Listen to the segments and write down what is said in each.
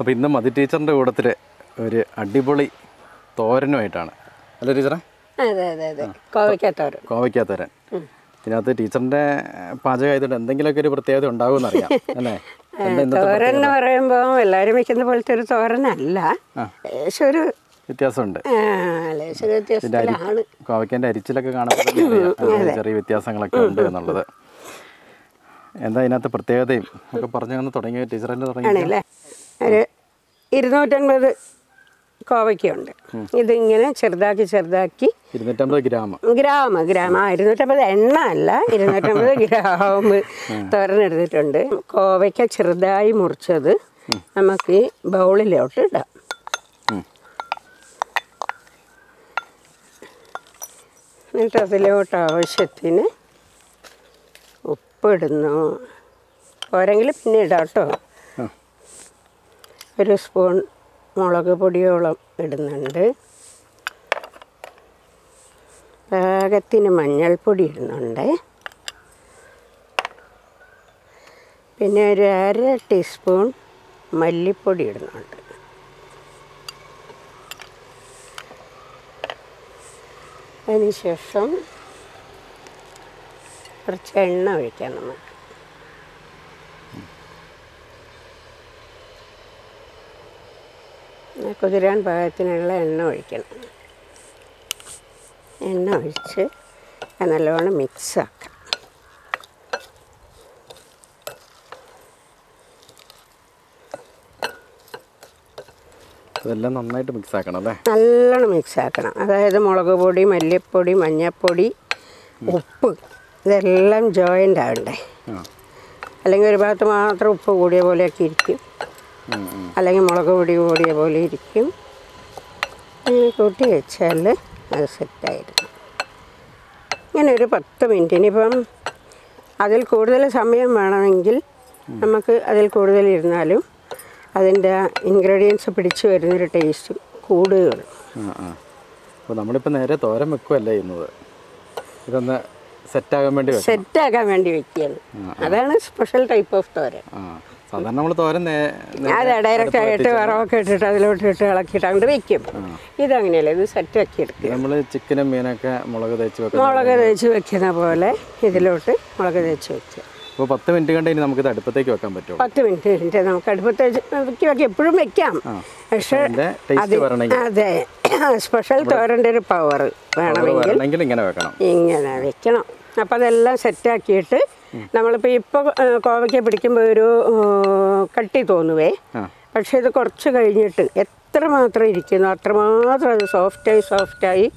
അപ്പോൾ ഇന്ന് മതി ടീച്ചറിൻ്റെ കൂട്ടത്തിൽ ഒരു അടിപൊളി തോരനുമായിട്ടാണ് അല്ലേ ടീച്ചറെ അതെ അതെ അതെ കോവയ്ക്കാത്തോരൻ കോവയ്ക്കാ തോരൻ ഇതിനകത്ത് ടീച്ചറിൻ്റെ പാചകം ആയതുകൊണ്ട് എന്തെങ്കിലുമൊക്കെ ഒരു പ്രത്യേകത ഉണ്ടാകുമെന്ന് അറിയാം അല്ലേ എന്താ ഇന്നത്തെ തോരൻ എന്ന് പറയുമ്പോൾ എല്ലാവരും വെക്കുന്ന പോലത്തെ ഒരു തോരനല്ല ലേശം ഒരു വ്യത്യാസമുണ്ട് ആ, ലേശം ഒരു വ്യത്യാസത്തിലാണ് കോവയ്ക്കൻ്റെ അരിച്ചിലൊക്കെ കാണുമ്പോൾ തന്നെ അറിയാം അതിന് ചെറിയ വ്യത്യാസങ്ങളൊക്കെ ഉണ്ട് എന്നുള്ളത് എന്താ ഇതിനകത്ത് പ്രത്യേകതയും ഒക്കെ പറഞ്ഞു തന്ന് തുടങ്ങിയ ടീച്ചർ തന്നെ തുടങ്ങി ആണല്ലേ ഒരു ഇരുന്നൂറ്റൻപത് കോവയ്ക്കുണ്ട് ഇതിങ്ങനെ ചെറുതാക്കി ചെറുതാക്കി ഇരുന്നൂറ്റമ്പത് ഗ്രാം ഗ്രാം ഗ്രാം ആ ഇരുന്നൂറ്റമ്പത് എണ്ണ അല്ല ഇരുന്നൂറ്റമ്പത് ഗ്രാം തുറന്നെടുത്തിട്ടുണ്ട് കോവയ്ക്ക ചെറുതായി മുറിച്ചത് നമുക്ക് ഈ ബൗളിലോട്ട് ഇടാം ഉം. എന്നിട്ട് അതിലോട്ട് ആവശ്യത്തിന് ഉപ്പിടുന്നു പോരെങ്കിൽ പിന്നെ ഇടാം കേട്ടോ ആ. ഒരു സ്പൂൺ മുളക് പൊടിയോളം ഇടുന്നുണ്ട് പാകത്തിന് മഞ്ഞൾപ്പൊടി ഇടുന്നുണ്ട് പിന്നെ ഒരു അര ടീസ്പൂൺ മല്ലിപ്പൊടി ഇടുന്നുണ്ട് അതിനുശേഷം കുറച്ച് എണ്ണ ഒഴിക്കാം നമുക്ക് പിന്നെ കുതിരാൻ പാകത്തിനുള്ള എണ്ണ ഒഴിക്കണം എണ്ണ ഒഴിച്ച് അത് നല്ലോണം മിക്സ് ആക്കാം ഇതെല്ലാം നന്നായിട്ട് മിക്സ് ആക്കണം അല്ലേ നല്ലോണം മിക്സ് ആക്കണം അതായത് മുളക് പൊടി മല്ലിപ്പൊടി മഞ്ഞൾപ്പൊടി ഉപ്പ് ഇതെല്ലാം ജോയിൻ്റ് ആവണ്ടേ ആ അല്ലെങ്കിൽ ഒരു ഭാഗത്ത് മാത്രം ഉപ്പ് കൂടിയ പോലെയൊക്കെ ഇരിക്കും ഉം, ഉം. അല്ലെങ്കിൽ മുളക് പൊടി കൂടിയ പോലെ ഇരിക്കും ഇങ്ങനെ കൂട്ടി വെച്ചാൽ അത് സെറ്റായിരുന്നു ഇങ്ങനെ ഒരു പത്ത് മിനിറ്റ് ഇനിയിപ്പം അതിൽ കൂടുതൽ സമയം വേണമെങ്കിൽ നമുക്ക് അതിൽ കൂടുതൽ ഇരുന്നാലും അതിൻ്റെ ഇൻഗ്രീഡിയൻസ് പിടിച്ചു വരുന്നൊരു ടേസ്റ്റ് കൂടുകയുള്ളൂ ആ ആ അപ്പോൾ നമ്മളിപ്പോൾ നേരെ തോരൻ വെക്കുമല്ലേ ചെയ്യുന്നത് ഇതൊന്ന് സെറ്റാകാൻ വേണ്ടി വെക്കണം സെറ്റാക്കാൻ വേണ്ടി വെക്കുകയാണ് അതാണ് സ്പെഷ്യൽ ടൈപ്പ് ഓഫ് തോരൻ ആ സാധാരണ നമ്മൾ തോരൻ നേ നേ- അതെ ഡയറക്റ്റ് ആയിട്ട് വറവൊക്കെ ഇട്ടിട്ട് അതിലോട്ട് ഇട്ട് ഇളക്കിയിട്ട് അങ്ങോട്ട് വെക്കും ഇതങ്ങനെയല്ല ഇത് സെറ്റാക്കി എടുക്കുക നമ്മൾ ചിക്കനും മീനൊക്കെ മുളക് തേച്ച് വെക്കുന്നത് മുളക് തേച്ച് വെക്കുന്ന പോലെ ഇതിലോട്ട് മുളക് തേച്ച് വെക്കുക അപ്പോൾ പത്ത് മിനിറ്റ് കണ്ട് ഇനി നമുക്കിത് അടുപ്പത്തേക്ക് വെക്കാൻ പറ്റുമോ പത്ത് മിനിറ്റ് കഴിഞ്ഞിട്ട് നമുക്ക് അടുപ്പത്ത് വെച്ച് വെക്കാം എപ്പോഴും വെക്കാം പക്ഷേ അതിൻ്റെ ടേസ്റ്റ് വരണമെങ്കിൽ അതെ സ്പെഷ്യൽ തോരൻ്റെ ഒരു പവർ വേണമെങ്കിൽ വരണമെങ്കിൽ ഇങ്ങനെ വെക്കണം ഇങ്ങനെ വെക്കണം അപ്പോൾ അതെല്ലാം സെറ്റാക്കിയിട്ട് നമ്മളിപ്പോൾ ഇപ്പോൾ കോവയ്ക്ക പിടിക്കുമ്പോൾ ഒരു ആ, കട്ടി തോന്നുവേ ആ പക്ഷേ ഇത് കുറച്ച് കഴിഞ്ഞിട്ട് എത്രമാത്രം ഇരിക്കുന്നു അത്രമാത്രം അത് സോഫ്റ്റായി സോഫ്റ്റായി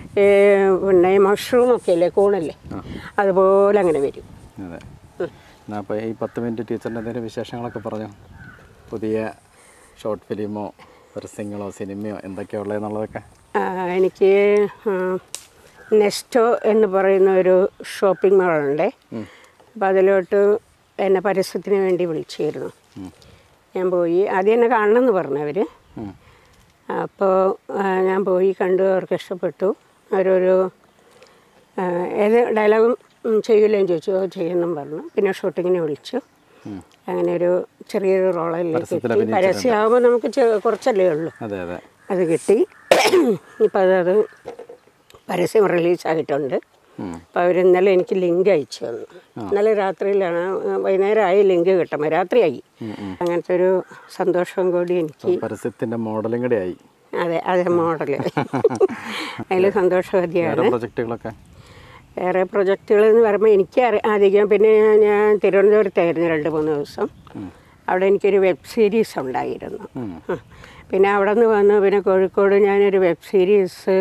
പിന്നെ മഷ്റൂം ഒക്കെ അല്ലേ കൂണല്ലേ അതുപോലെ അങ്ങനെ വരും അതെ എന്നാൽ അപ്പോൾ ഈ പത്ത് മിനിറ്റ് ടീച്ചറിൻ്റെ എന്തെങ്കിലും വിശേഷങ്ങളൊക്കെ പറഞ്ഞു പുതിയ ഷോർട്ട് ഫിലിമോ പരസ്യങ്ങളോ സിനിമയോ എന്തൊക്കെയാ ഉള്ളതെന്നുള്ളതൊക്കെ ആ, എനിക്ക് ആ, നെസ്റ്റോ എന്ന് പറയുന്ന ഒരു ഷോപ്പിംഗ് മാളുണ്ട് അപ്പോൾ അതിലോട്ട് എന്നെ പരസ്യത്തിന് വേണ്ടി വിളിച്ചിരുന്നു ഞാൻ പോയി ആദ്യം എന്നെ കാണണമെന്ന് പറഞ്ഞവർ ഉം. അപ്പോൾ ആ, ഞാൻ പോയി കണ്ടു അവർക്ക് ഇഷ്ടപ്പെട്ടു അവരൊരു ആ, ഏത് ഡയലോഗും ചെയ്യൂലേന്ന് ചോദിച്ചു "ഓ, ചെയ്യുമെന്നും പറഞ്ഞു പിന്നെ ഷൂട്ടിങ്ങിന് വിളിച്ചു അങ്ങനെ ഒരു ചെറിയൊരു റോളിലേക്ക് പരസ്യത്തിൽ കിട്ടി പരസ്യമാകുമ്പോൾ നമുക്ക് ചെ- കുറച്ചല്ലേ ഉള്ളൂ അതെ അതെ അത് കിട്ടി ഇപ്പം അതത് പരസ്യം റിലീസായിട്ടുണ്ട് ഉം. അപ്പോൾ അവർ ഇന്നലെ എനിക്ക് ലിങ്ക് അയച്ചു തന്നു ഇന്നലെ രാത്രിയിലാണ് വൈകുന്നേരം ആയി ലിങ്ക് കിട്ടുമ്പോൾ രാത്രിയായി അങ്ങനത്തെ ഒരു സന്തോഷം കൂടി എനിക്ക് പരസ്യത്തിൻ്റെ മോഡലും കൂടെ ആയി അതെ അതെ മോഡൽ അതിൽ സന്തോഷവതിയാണ് വേറെ പ്രൊജക്റ്റുകളൊക്കെ വേറെ പ്രൊജക്റ്റുകൾ എന്ന് പറയുമ്പോൾ എനിക്ക് അറി അധികം പിന്നെ ഞാൻ തിരുവനന്തപുരത്തായിരുന്നു രണ്ട് മൂന്ന് ദിവസം അവിടെ എനിക്കൊരു വെബ് സീരീസ് ഉണ്ടായിരുന്നു ഉം. പിന്നെ അവിടെ നിന്ന് വന്ന് പിന്നെ കോഴിക്കോട് ഞാനൊരു വെബ് സീരീസ്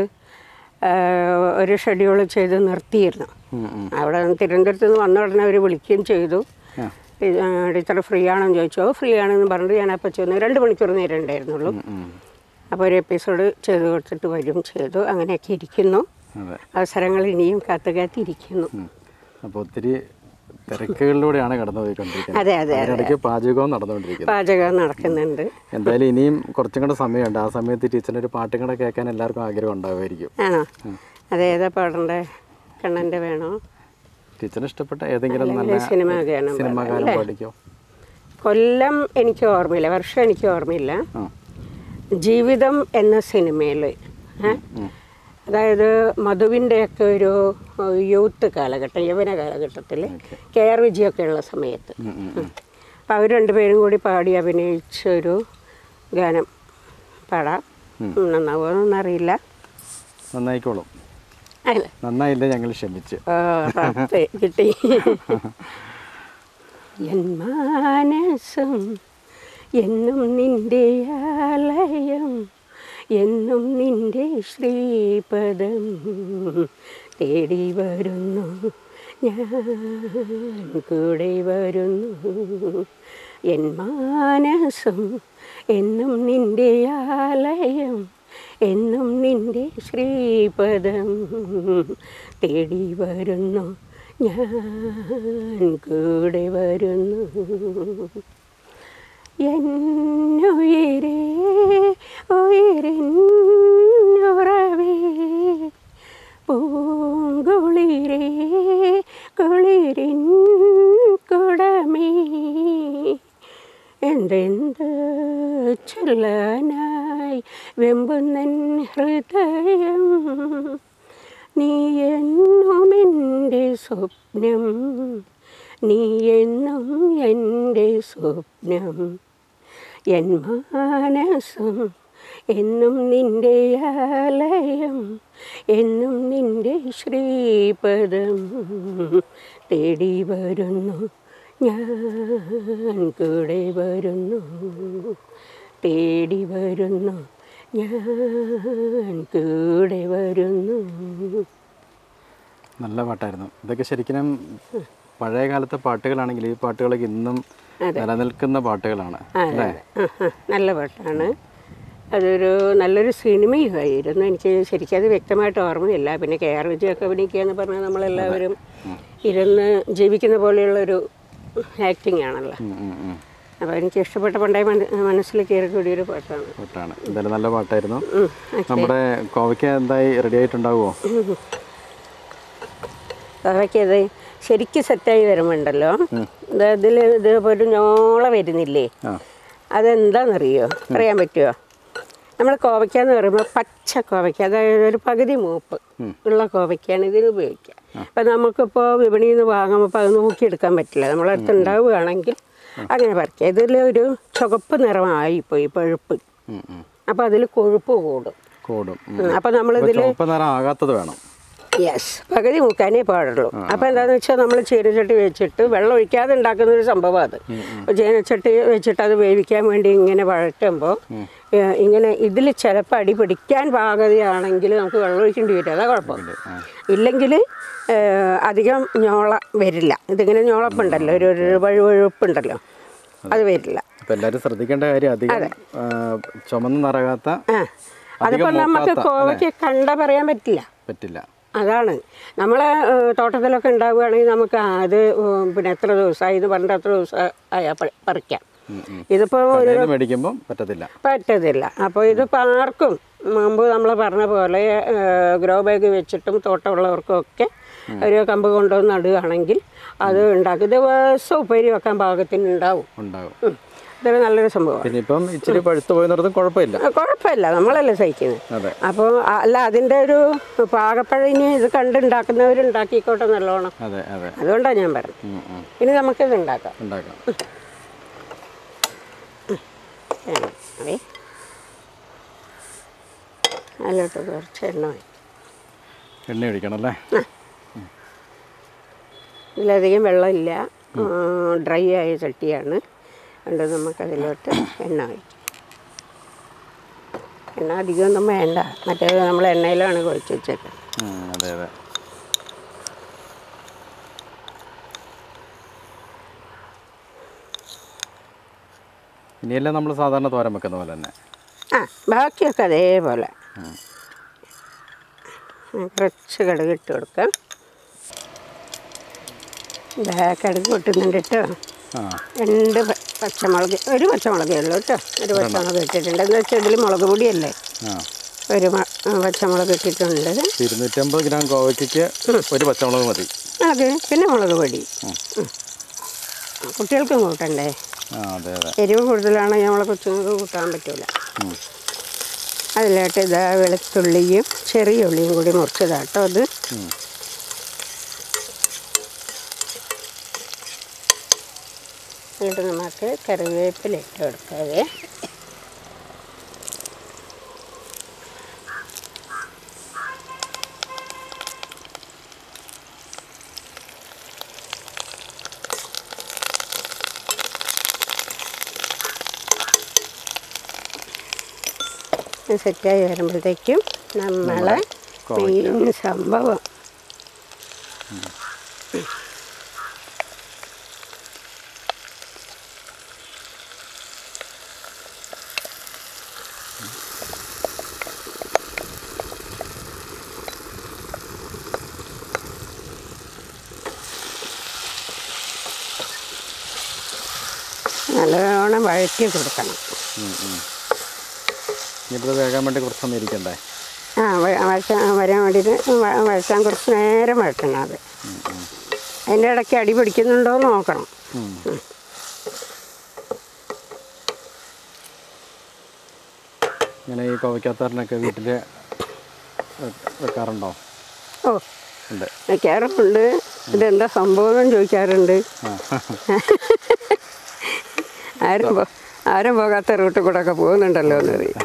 ഒരു ഷെഡ്യൂൾ ചെയ്ത് നിർത്തിയിരുന്നു ഉം, ഉം. അവിടെ നിന്ന് തിരുവനന്തപുരത്ത് നിന്ന് വന്ന ഉടനെ അവർ വിളിക്കുകയും ചെയ്തു ആ. ഇത്, ആ, ടീച്ചർ ഫ്രീ ആണെന്ന് ചോദിച്ചു "ഓ, ഫ്രീ ആണെന്ന് പറഞ്ഞിട്ട് ഞാൻ അപ്പം ചെന്ന് രണ്ട് മണിക്കൂർ നേരം ഉണ്ടായിരുന്നുള്ളൂ ഉം. അപ്പോൾ ഒരു എപ്പിസോഡ് ചെയ്ത് കൊടുത്തിട്ട് വരും ചെയ്തു അങ്ങനെയൊക്കെ ഇരിക്കുന്നു അതെ അവസരങ്ങൾ ഇനിയും കാത്തു കാത്തിരിക്കുന്നു അപ്പോൾ ഒത്തിരി തിരക്കുകളിലൂടെയാണ് കടന്നു പോയിക്കൊണ്ടിരിക്കുന്നത് അതെ അതെ അതിനിടയ്ക്ക് പാചകവും നടന്നുകൊണ്ടിരിക്കുന്നത് പാചകം നടക്കുന്നുണ്ട് എന്തായാലും ഇനിയും കുറച്ചും കൂടെ സമയമുണ്ട് ആ സമയത്ത് ടീച്ചറിൻ്റെ ഒരു പാട്ടും കൂടെ കേൾക്കാൻ എല്ലാവർക്കും ആഗ്രഹം ഉണ്ടാവുമായിരിക്കും ആണോ അതേതാ പാടണ്ടേ കണ്ണൻ്റെ വേണോ ടീച്ചറിന് ഇഷ്ടപ്പെട്ട ഏതെങ്കിലും നല്ല അല്ലെങ്കിൽ സിനിമ ഗാനം സിനിമ പാടാം, ഗാനം അല്ലേ? പാടിക്കോ കൊല്ലം എനിക്ക് ഓർമ്മയില്ല വർഷം എനിക്ക് ഓർമ്മയില്ല ആ ജീവിതം എന്ന സിനിമയിൽ അതായത് മധുവിൻ്റെയൊക്കെ ഒരു യൂത്ത് കാലഘട്ടം യൗവന കാലഘട്ടത്തിൽ കെ ആർ വിജയൊക്കെ ഉള്ള സമയത്ത് ഉം, ഉം, ഉം. അപ്പം അവർ രണ്ടുപേരും കൂടി പാടി അഭിനയിച്ചൊരു ഗാനം പാടാം നന്നാവുമെന്നറിയില്ല നന്നായിക്കോളും അല്ല നന്നായില്ല ഞങ്ങൾ ക്ഷമിച്ച് ആ, പത്ത് കിട്ടി എൻ മാനസം എന്നും നിന്റെ ആലയം എന്നും നിന്റെ ശ്രീപദം തേടി വരുന്നു ഞാൻ കൂടെ വരുന്നു എൻ മാനസം എന്നും നിന്റെ ആലയം എന്നും നിന്റെ ശ്രീപദം തേടി വരുന്നു ഞാൻ കൂടെ വരുന്നു എന്നുയിരേ ഉയരിന്നുറവേ പൂങ്കുളിരേ കുളിരിൻ കുടമേ എന്തെന്ത് ചൊല്ലാനായി വെമ്പുന്നൻ ഹൃദയം നീ എന്നും എൻ്റെ സ്വപ്നം നീ എന്നും എൻ്റെ സ്വപ്നം എൻ മാനസം എന്നും നിന്റെ ആലയം എന്നും നിന്റെ ശ്രീപദം തേടി വരുന്നു ഞാൻ കൂടെ വരുന്നു തേടി വരുന്നു ഞാൻ കൂടെ വരുന്നു നല്ല പാട്ടായിരുന്നു ഇതൊക്കെ ശരിക്കും പഴയ കാലത്തെ പാട്ടുകളാണെങ്കിൽ ഈ പാട്ടുകളൊക്കെ ഇന്നും നിലനിൽക്കുന്ന പാട്ടുകളാണ് അല്ലേ ആ, ആ, നല്ല പാട്ടാണ് അതൊരു നല്ലൊരു സിനിമയുമായിരുന്നു എനിക്ക് ശരിക്കും അത് വ്യക്തമായിട്ട് ഓർമ്മയില്ല പിന്നെ കെ ആർ വിജയൊക്കെ അഭിനയിക്കുക എന്ന് പറഞ്ഞാൽ നമ്മളെല്ലാവരും ഇരുന്ന് ജീവിക്കുന്ന പോലെയുള്ളൊരു ആക്ടിങ് ആണല്ലോ ഉം, ഉം, ഉം. അപ്പോൾ എനിക്ക് ഇഷ്ടപ്പെട്ട പണ്ടായി മന- മനസ്സിൽ കയറി കൂടിയൊരു പാട്ടാണ് പാട്ടാണ് എന്തായാലും നല്ല പാട്ടായിരുന്നു ഉം. നമ്മുടെ കോവയ്ക്ക എന്തായി റെഡി ആയിട്ടുണ്ടാവുമോ അതൊക്കെ അത് ശരിക്കും സെറ്റായി വരുമ്പോണ്ടല്ലോ ഇതിൽ ഇതേപോലെ ഞോള വരുന്നില്ലേ ആ അതെന്താണെന്നറിയോ അറിയാൻ പറ്റുമോ നമ്മൾ കോവയ്ക്ക എന്ന് പറയുമ്പോൾ പച്ച കോവയ്ക്ക അതായത് ഒരു പകുതി മൂപ്പ് ഉള്ള കോവയ്ക്കാണ് ഇതിന് ഉപയോഗിക്കുക അപ്പം നമുക്കിപ്പോൾ വിപണിയിൽ നിന്ന് വാങ്ങുമ്പോൾ അപ്പോൾ അത് നോക്കിയെടുക്കാൻ പറ്റില്ല നമ്മളടുത്ത് ഉണ്ടാവുകയാണെങ്കിൽ അങ്ങനെ പറിക്കുക ഇതിൽ ഒരു ചുവപ്പ് നിറമായിപ്പോയി പഴുപ്പ് ഉം, ഉം. അപ്പോൾ അതിൽ കൊഴുപ്പ് കൂടും കൂടും ഉം. അപ്പം അപ്പൊ നമ്മളിതിൽ ചുവപ്പ് നിറം ആകാത്തത് വേണം യെസ് പകുതി മുക്കാനേ പാടുള്ളൂ അപ്പോൾ എന്താണെന്ന് വെച്ചാൽ നമ്മൾ ചീനച്ചട്ടി വെച്ചിട്ട് വെള്ളം ഒഴിക്കാതെ ഉണ്ടാക്കുന്ന ഒരു സംഭവം അത് ചീനച്ചട്ടി വെച്ചിട്ട് അത് വേവിക്കാൻ വേണ്ടി ഇങ്ങനെ വഴറ്റുമ്പോൾ ഇങ്ങനെ ഇതിൽ ചിലപ്പോൾ അടി പിടിക്കാൻ പാകതയാണെങ്കിൽ നമുക്ക് വെള്ളം ഒഴിക്കേണ്ടി വരും അതാ കുഴപ്പം ഇല്ലെങ്കിൽ അധികം ഞോള വരില്ല ഇതിങ്ങനെ ഞോളപ്പുണ്ടല്ലോ ഒരു ഒരു വഴുവഴുപ്പുണ്ടല്ലോ അത് വരില്ല അപ്പൊ എല്ലാരും ശ്രദ്ധിക്കേണ്ട കാര്യം അധികം ആ, ചുമന്ന് നിറകാത്ത ആ അതിപ്പോൾ നമുക്ക് കോവയ്ക്ക് കണ്ട പറയാൻ പറ്റില്ല പറ്റില്ല അതാണ് നമ്മളെ ഏഹ്, തോട്ടത്തിലൊക്കെ ഉണ്ടാവുകയാണെങ്കിൽ നമുക്ക് ആ, അത് ഉം, പിന്നെ എത്ര ദിവസമായി ഇത് പറഞ്ഞിട്ട് എത്ര ദിവസം ആയാൽ പ- പറിക്കാം ഇതിപ്പോൾ ഒരു കടയിൽ നിന്ന് മേടിക്കുമ്പോൾ പറ്റത്തില്ല പറ്റത്തില്ല അപ്പോൾ ഇതിപ്പോൾ ആർക്കും മുമ്പ് നമ്മൾ പറഞ്ഞ പോലെ ഗ്രോ ബാഗ് വെച്ചിട്ടും തോട്ടമുള്ളവർക്കും ഒക്കെ ഒരു കമ്പ് കൊണ്ടുവന്ന് നടുകയാണെങ്കിൽ അത് ഉണ്ടാക്കും ദിവസം ഉപ്പേരി വെക്കാൻ പാകത്തിന് ഉണ്ടാവും ഉണ്ടാകും ഉം. ഇതൊരു നല്ലൊരു സംഭവമാണ് പിന്നെ ഇപ്പം ഇച്ചിരി പഴുത്തു പോയെന്നിടത്തും കുഴപ്പമില്ല ആ, കുഴപ്പമില്ല നമ്മളല്ലേ സഹിക്കുന്നത് അതെ അപ്പോൾ അല്ല അതിൻ്റെ ഒരു പാകപ്പഴഞ്ഞ് ഇത് കണ്ടുണ്ടാക്കുന്നവരുണ്ടാക്കിക്കോട്ടെ നല്ലോണം അതെ അതെ അതുകൊണ്ടാണ് ഞാൻ പറഞ്ഞത് ഉം, ഉം. ഇനി നമുക്കിത് ഉണ്ടാക്കാം ഉണ്ടാക്കാം അതെ അതിലോട്ട് കുറച്ച് എണ്ണ ഒഴി- എണ്ണ ഒഴിക്കണം അല്ലേ ഇതിലധികം വെള്ളമില്ല ഡ്രൈ ആയ ചട്ടിയാണ് അതുകൊണ്ട് നമുക്കതിലോട്ട് എണ്ണ ഒഴിക്കാം എണ്ണ അധികമൊന്നും വേണ്ട മറ്റേത് നമ്മൾ എണ്ണയിലാണ് കുഴച്ച് വെച്ചേക്കുന്നത് ഉം, അതെ അതെ ഇനിയെല്ലാം നമ്മൾ സാധാരണ തോരൻ വെക്കുന്ന പോലെ തന്നെ ആ ബാക്കിയൊക്കെ അതേപോലെ കുറച്ച് കടുക് ഇട്ട് കൊടുക്കാം ഇതാ കടുക് പൊട്ടുന്നുണ്ട് കേട്ടോ ആ രണ്ട് പ- പച്ചമുളക് ഒരു പച്ചമുളകേ ഉള്ളൂ കേട്ടോ ഒരു പച്ചമുളക് ഇട്ടിട്ടുണ്ട് എന്ന് വെച്ചാൽ ഇതിൽ മുളക് പൊടിയല്ലേ ആ ഒരു മ- ആ, പച്ചമുളക് ഇട്ടിട്ടുണ്ട് ഇരുന്നൂറ്റമ്പത് ഗ്രാം കോവയ്ക്ക് ഒരു പച്ചമുളക് മതി അത് പിന്നെ മുളക് പൊടി ഉം. കുട്ടികൾക്കും കൂട്ടണ്ടേ ആ അതെ അതെ എരിവ് കൂടുതലാണെങ്കിൽ നമ്മളെ കൊച്ചുങ്ങൾക്ക് കൂട്ടാൻ പറ്റില്ല ഉം. അതിലായിട്ട് ഇതാ വെളുത്തുള്ളിയും ചെറിയ ഉള്ളിയും കൂടി മുറിച്ചതാട്ടോ അത് ഉം. എന്നിട്ട് നമുക്ക് കറിവേപ്പില ഇട്ട് കൊടുക്കാവേ ഇത് സെറ്റായി വരുമ്പോഴത്തേക്കും നമ്മളെ കോവയ്ക്ക. മെയിൻ സംഭവം നല്ലോണം വഴറ്റി കൊടുക്കണം ഉം, ഉം. ഇനിയിപ്പോൾ ഇത് വേകാൻ വേണ്ടി കുറച്ച് സമയം ഇരിക്കണ്ടേ ആ വ- വഴറ്റാൻ വരാൻ വേണ്ടിയിട്ട് വ- വഴറ്റാൻ കുറച്ച് നേരം വഴറ്റണം അത് അതിൻ്റെ ഇടയ്ക്ക് അടി പിടിക്കുന്നുണ്ടോ എന്ന് നോക്കണം ഉം. ഇങ്ങനെ ഈ കോവയ്ക്കാത്താറിനൊക്കെ വീട്ടിൽ വെക്കാറുണ്ടോ ഓ ഉണ്ട് വെക്കാറുണ്ട് ഇതെന്താ സംഭവം എന്ന് ചോദിക്കാറുണ്ട് ആ ആരും പോ- ആരും പോകാത്ത റൂട്ടിൽ കൂടെ ഒക്കെ പോകുന്നുണ്ടല്ലോ എന്നറിയാം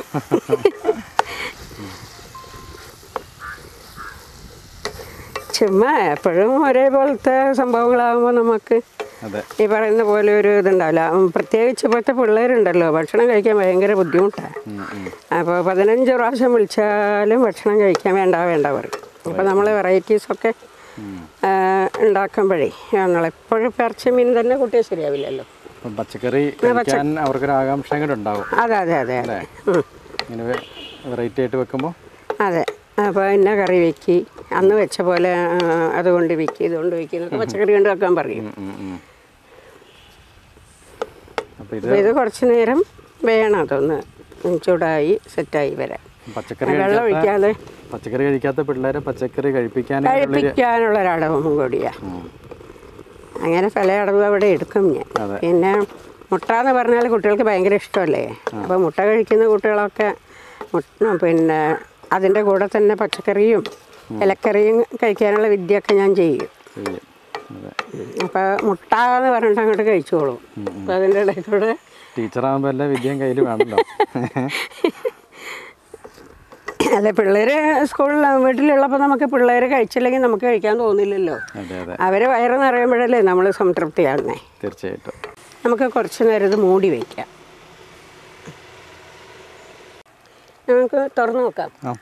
ചുമ്മാ എപ്പോഴും ഒരേപോലത്തെ സംഭവങ്ങളാകുമ്പോൾ നമുക്ക് അതെ ഈ പറയുന്ന പോലെ ഒരു ഇതുണ്ടാവില്ല ഉം, പ്രത്യേകിച്ച് ഇപ്പോഴത്തെ പിള്ളേരുണ്ടല്ലോ ഭക്ഷണം കഴിക്കാൻ ഭയങ്കര ബുദ്ധിമുട്ടാണ് ഉം, ഉം. അപ്പോൾ പതിനഞ്ച് പ്രാവശ്യം വിളിച്ചാലും ഭക്ഷണം കഴിക്കാൻ വേണ്ട വേണ്ട പറയും അപ്പോൾ നമ്മൾ വെറൈറ്റീസൊക്കെ ഉണ്ടാക്കുമ്പോഴേ ഞങ്ങളെപ്പോഴും ഇറച്ചി മീൻ തന്നെ കൂട്ടിയാൽ ശരിയാവില്ലല്ലോ അപ്പം പച്ചക്കറി കഴിക്കാൻ അവർക്കൊരു ആകാംക്ഷ കൂടെ ഉണ്ടാവും അതെ അതെ അതെ അതെ ഉം. ഇങ്ങനെ വെറൈറ്റി ആയിട്ട് വെക്കുമ്പോൾ അതെ അപ്പോൾ ഇന്ന കറി വെക്കി അന്ന് വെച്ച പോലെ ആ, അതുകൊണ്ട് വെക്കി ഇതുകൊണ്ട് വെക്കി എന്നൊക്കെ പച്ചക്കറി കൊണ്ട് വെക്കാൻ പറയും അപ്പോൾ ഇത് അപ്പോൾ ഇത് കുറച്ച് നേരം വേണം അതൊന്ന് ചൂടായി സെറ്റായി വരാൻ പച്ചക്കറി വെള്ളം കഴിക്കാത്ത ഒഴിക്കാതെ പച്ചക്കറി കഴിക്കാത്ത പിള്ളേരെ പച്ചക്കറി കഴിപ്പിക്കാനുള്ളൊരു കഴിപ്പിക്കാനുള്ള ഒരടവും കൂടിയാണ് അങ്ങനെ പല അടവും അവിടെ എടുക്കും ഞാൻ അതെ. പിന്നെ മുട്ട എന്ന് പറഞ്ഞാൽ കുട്ടികൾക്ക് ഭയങ്കര ഇഷ്ടമല്ലേ അപ്പോൾ മുട്ട കഴിക്കുന്ന കുട്ടികളൊക്കെ മുട്ട പിന്നെ അതിൻ്റെ കൂടെ തന്നെ പച്ചക്കറിയും ഇലക്കറിയും കഴിക്കാനുള്ള വിദ്യയൊക്കെ ഞാൻ ചെയ്യും ചെയ്യും അതെ അപ്പോൾ മുട്ട എന്ന് പറഞ്ഞിട്ട് അങ്ങോട്ട് കഴിച്ചോളും അപ്പോൾ അതിൻ്റെ ഇടയിൽ കൂടെ ടീച്ചറാകുമ്പോൾ എല്ലാ വിദ്യയും കയ്യിൽ വേണമല്ലോ അല്ല പിള്ളേർ സ്കൂളിൽ വീട്ടിലുള്ളപ്പോൾ നമുക്ക് പിള്ളേർ കഴിച്ചില്ലെങ്കിൽ നമുക്ക് കഴിക്കാൻ തോന്നില്ലല്ലോ അതെ അതെ അവർ വയറ് നിറയുമ്പോഴല്ലേ നമ്മൾ സംതൃപ്തിയാകുന്നേ തീർച്ചയായിട്ടും നമുക്ക് കുറച്ച് നേരം ഇത് മൂടി വയ്ക്കാം നമുക്ക് തുറന്നു നോക്കാം ആ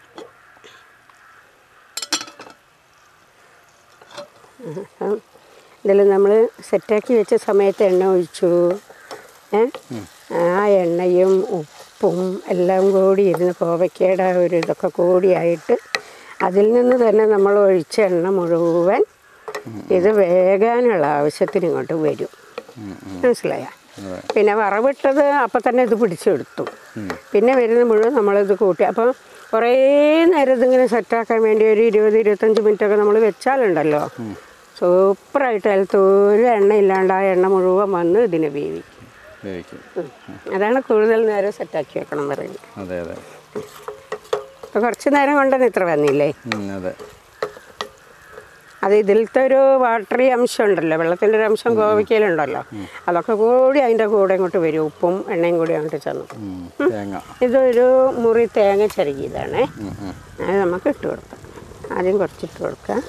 ഇതിൽ നമ്മൾ സെറ്റാക്കി വെച്ച സമയത്ത് എണ്ണ ഒഴിച്ചു ഏ ആ എണ്ണയും ഉപ്പും എല്ലാം കൂടി ഇരുന്ന് കോവയ്ക്കയുടെ ആ ഒരു ഇതൊക്കെ കൂടിയായിട്ട് അതിൽ നിന്ന് തന്നെ നമ്മൾ ഒഴിച്ച എണ്ണ മുഴുവൻ ഇത് വേകാനുള്ള ആവശ്യത്തിന് ഇങ്ങോട്ട് വരും മനസ്സിലായ അതെ പിന്നെ വറവിട്ടത് അപ്പം തന്നെ ഇത് പിടിച്ചെടുത്തു പിന്നെ വരുന്ന മുഴുവൻ നമ്മളിത് കൂട്ടി അപ്പം കുറേ നേരം ഇതിങ്ങനെ സെറ്റാക്കാൻ വേണ്ടി ഒരു ഇരുപത് ഇരുപത്തഞ്ച് മിനിറ്റൊക്കെ നമ്മൾ വെച്ചാലുണ്ടല്ലോ സൂപ്പറായിട്ട് അതിലത്ത് ഒരു എണ്ണ ഇല്ലാണ്ട് ആ എണ്ണ മുഴുവൻ വന്ന് ഇതിനെ വേവി വേവിക്കും അതാണ് കൂടുതൽ നേരം സെറ്റാക്കി വെക്കണം എന്ന് പറയുന്നത് അതെ അതെ അപ്പോൾ കുറച്ച് നേരം കൊണ്ടുതന്നെ ഇത്ര വന്നില്ലേ ഉം, അതെ അത് ഇതിലത്തെ ഒരു വാട്ടറി അംശം ഉണ്ടല്ലോ വെള്ളത്തിൻ്റെ ഒരു അംശം കോവയ്ക്കയിലുണ്ടല്ലോ അതൊക്കെ കൂടി അതിൻ്റെ കൂടെ ഇങ്ങോട്ട് വരും ഉപ്പും എണ്ണയും കൂടി അങ്ങോട്ട് ചെന്നു ഉം, തേങ്ങ ഇതൊരു മുറി തേങ്ങ ചിരകിയതാണേ ഉം, ഉം. അത് നമുക്ക് ഇട്ട് കൊടുക്കാം ആദ്യം കുറച്ചിട്ട് കൊടുക്കാം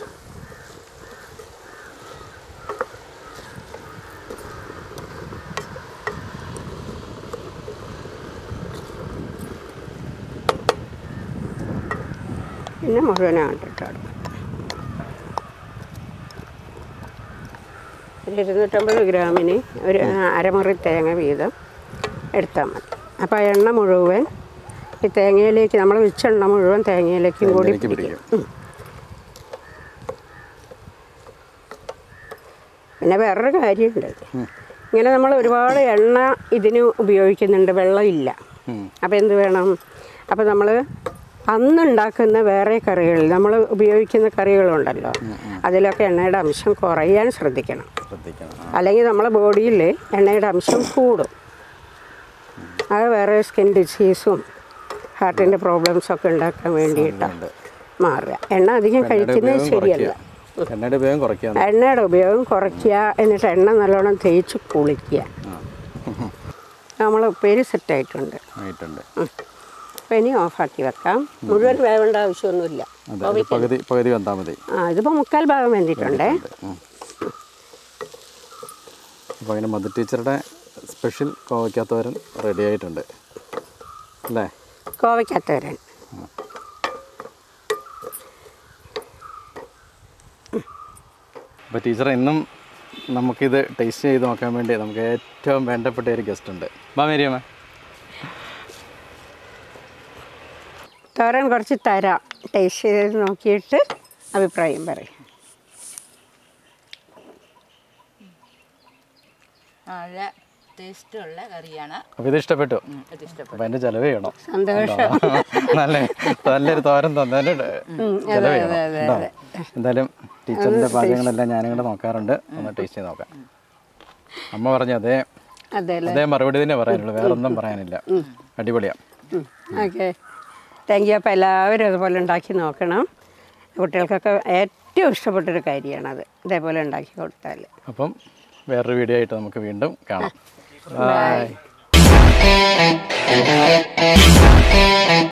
പിന്നെ മുഴുവനായിട്ട് ഇട്ട് കൊടുക്കാം ഒരു ഇരുന്നൂറ്റമ്പത് ഗ്രാമിന് ഒരു അരമുറി തേങ്ങ വീതം എടുത്താൽ മതി അപ്പോൾ ആ എണ്ണ മുഴുവൻ ഈ തേങ്ങയിലേക്ക് നമ്മൾ വെച്ച എണ്ണ മുഴുവൻ തേങ്ങയിലേക്കും കൂടി തേങ്ങയിലേക്ക് പിടിക്കും പിടിക്കും പിന്നെ വേറൊരു കാര്യമുണ്ട് ഇങ്ങനെ നമ്മൾ ഒരുപാട് എണ്ണ ഇതിന് ഉപയോഗിക്കുന്നുണ്ട് വെള്ളമില്ല ഉം. അപ്പോൾ എന്ത് വേണം അപ്പോൾ നമ്മൾ അന്നുണ്ടാക്കുന്ന വേറെ കറികൾ നമ്മൾ ഉപയോഗിക്കുന്ന കറികളുണ്ടല്ലോ അതിലൊക്കെ എണ്ണയുടെ അംശം കുറയാൻ ശ്രദ്ധിക്കണം ശ്രദ്ധിക്കണം ആ, അല്ലെങ്കിൽ നമ്മളെ ബോഡിയിൽ എണ്ണയുടെ അംശം കൂടും അത് വേറെ സ്കിൻ ഡിസീസും ഹാർട്ടിൻ്റെ പ്രോബ്ലംസൊക്കെ ഉണ്ടാക്കാൻ വേണ്ടിയിട്ടാണ് ഉണ്ട്. മാറുക എണ്ണ അധികം എണ്ണയുടെ കഴിക്കുന്നത് ഉപയോഗം ശരിയല്ല കുറയ്ക്കുക എണ്ണയുടെ ഉപയോഗം കുറയ്ക്കുക എണ്ണയുടെ ഉപയോഗം കുറയ്ക്കുക എന്നിട്ട് എണ്ണ നല്ലോണം തേച്ച് കുളിക്കുക നമ്മൾ ഉപ്പേരി സെറ്റായിട്ടുണ്ട് ആയിട്ടുണ്ട് അപ്പോൾ ഇനി ഓഫാക്കി വെക്കാം മുഴുവൻ വേവേണ്ട ആവശ്യമൊന്നുമില്ല അതെ ഒരു പകുതി പകുതി വന്നാൽ മതി ആ ഇതിപ്പോൾ മുക്കാൽ ഭാഗം വെന്തിട്ടുണ്ടേ അപ്പോൾ അങ്ങനെ മധു ടീച്ചറുടെ സ്പെഷ്യൽ കോവയ്ക്കാത്തവരൻ റെഡി ആയിട്ടുണ്ട് അല്ലേ കോവയ്ക്കത്തവരൻ അപ്പോൾ ടീച്ചർ ഇന്നും നമുക്കിത് ടേസ്റ്റ് ചെയ്ത് നോക്കാൻ വേണ്ടി നമുക്ക് ഏറ്റവും വേണ്ടപ്പെട്ട ഒരു ഗസ്റ്റ് ഉണ്ട് വാ മേരിയമ്മ തോരൻ കുറച്ച് തരാം ടേസ്റ്റ് ചെയ്ത് നോക്കിയിട്ട് അഭിപ്രായം പറയും നല്ല ടേസ്റ്റുള്ള കറിയാണ് അപ്പോൾ ഇത് ഇഷ്ടപ്പെട്ടു ഉം, ഇത് ഇഷ്ടപ്പെട്ടു അപ്പോൾ എൻ്റെ ചിലവ് ചെയ്യണം സന്തോഷം നല്ല നല്ലൊരു തോരൻ തന്നതിന് ചിലവ് ചെയ്യണം കേട്ടോ. എന്തായാലും ടീച്ചറിൻ്റെ പാചകങ്ങളെല്ലാം ഞാനും കൂടെ നോക്കാറുണ്ട് ഒന്ന് ടേസ്റ്റ് ചെയ്ത് നോക്കാം അമ്മ പറഞ്ഞ അതേ അതെ അല്ലേ അതേ മറുപടി തന്നെ പറയാനുള്ളൂ വേറെ ഒന്നും പറയാനില്ല അടിപൊളിയാ ഓക്കെ താങ്ക് യു അപ്പോൾ എല്ലാവരും അതുപോലെ ഉണ്ടാക്കി നോക്കണം കുട്ടികൾക്കൊക്കെ ഏറ്റവും ഇഷ്ടപ്പെട്ടൊരു കാര്യമാണത് ഇതേപോലെ ഉണ്ടാക്കി കൊടുത്താൽ അപ്പം വേറൊരു വീഡിയോ ആയിട്ട് നമുക്ക് വീണ്ടും കാണാം ബൈ